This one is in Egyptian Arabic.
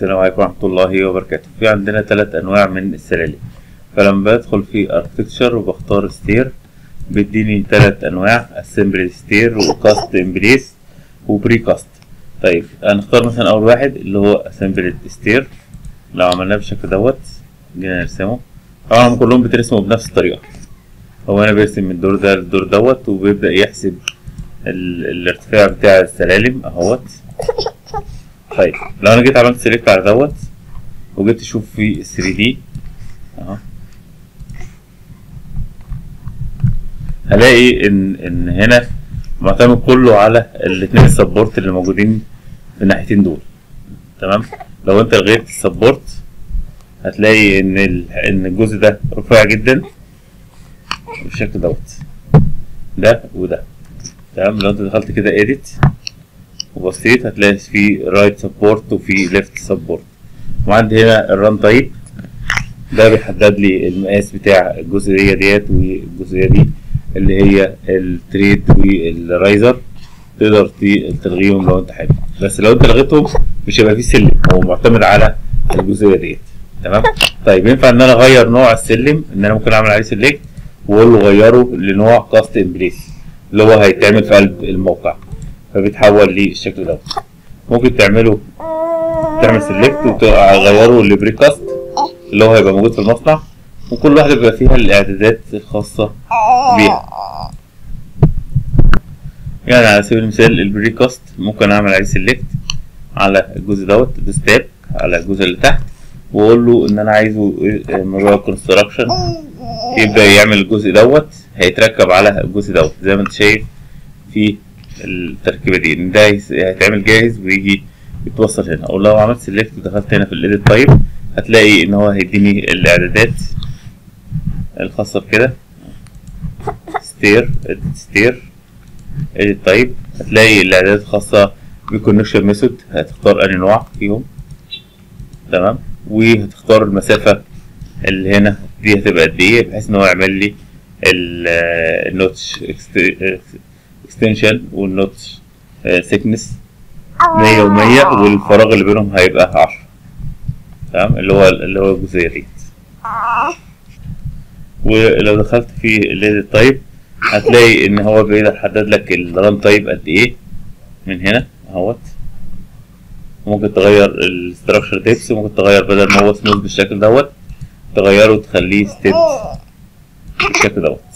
السلام عليكم ورحمة الله وبركاته في عندنا ثلاث أنواع من السلالم فلما بدخل في اركتكتشر وبختار ستير بيديني ثلاث أنواع اسمبلي ستير وكاست امبليس وبري كاست طيب هنختار مثلا أول واحد اللي هو اسمبلي ستير لو عملناه بالشكل دوت جينا نرسمه طبعا هم كلهم بيترسموا بنفس الطريقة هو أنا برسم من الدور ده للدور دوت وبيبدأ يحسب ال- الارتفاع بتاع السلالم اهوت طيب لو انا جيت عملت سيلكت على دوت وجيت اشوف في 3 دي اهو هلاقي ان ان هنا معتمد كله على الاتنين السبورت اللي موجودين في الناحيتين دول تمام لو انت لغيت السبورت هتلاقي ان ال- ان الجزء ده رفيع جدا بالشكل دوت ده وده تمام لو انت دخلت كده edit وبصيت هتلاقي في رايت سبورت وفي ليفت سبورت وعندي هنا الران تايب ده بيحدد لي المقاس بتاع الجزئية ديت والجزئية دي اللي هي التريد والرايزر تقدر ت- تلغيهم لو انت حابب بس لو انت لغيتهم مش هيبقى فيه سلم هو معتمد على الجزئية ديت تمام طيب ينفع ان انا اغير نوع السلم ان انا ممكن اعمل عليه سيلكت واقول له غيره لنوع كاست امبليس اللي هو هيتعمل في قلب الموقع فبيتحول للشكل ده ممكن تعمله تعمل سيلكت وتغيره لبريكاست اللي هو هيبقى موجود في المصنع وكل واحدة بيبقى فيها الإعدادات الخاصة بيها يعني على سبيل المثال البريكاست ممكن أعمل عليه سيلكت على الجزء دوت ستاب على الجزء اللي تحت وأقول له إن أنا عايزه موضوع كونستراكشن يبدأ يعمل الجزء دوت هيتركب على الجزء دوت زي ما انت شايف في التركيبة دي ان ده هيس- هيتعمل جاهز ويجي يتوصل هنا او لو عملت سيلكت ودخلت هنا في الايديت تايب هتلاقي ان هو هيديني الاعدادات الخاصة بكده ستير ستير ايديت تايب هتلاقي الاعدادات الخاصة بالكونكشن ميثود هتختار انهي نوع فيهم تمام وهتختار المسافة اللي هنا دي هتبقى قد ايه بحيث ان هو يعمل لي النوتش اكستنشن والنوتش سيكنس 100 و100 والفراغ اللي بينهم هيبقى 10 تمام اللي هو اللي هو الجزئيه دي ولو دخلت في الليد تايب هتلاقي ان هو بيقدر يحدد لك الران تايب قد ايه من هنا اهوت ممكن تغير الاستراكشر ديبس وممكن تغير بدل ما هو سموث بالشكل دوت تغيره وتخليه ستيب بالشكل دوت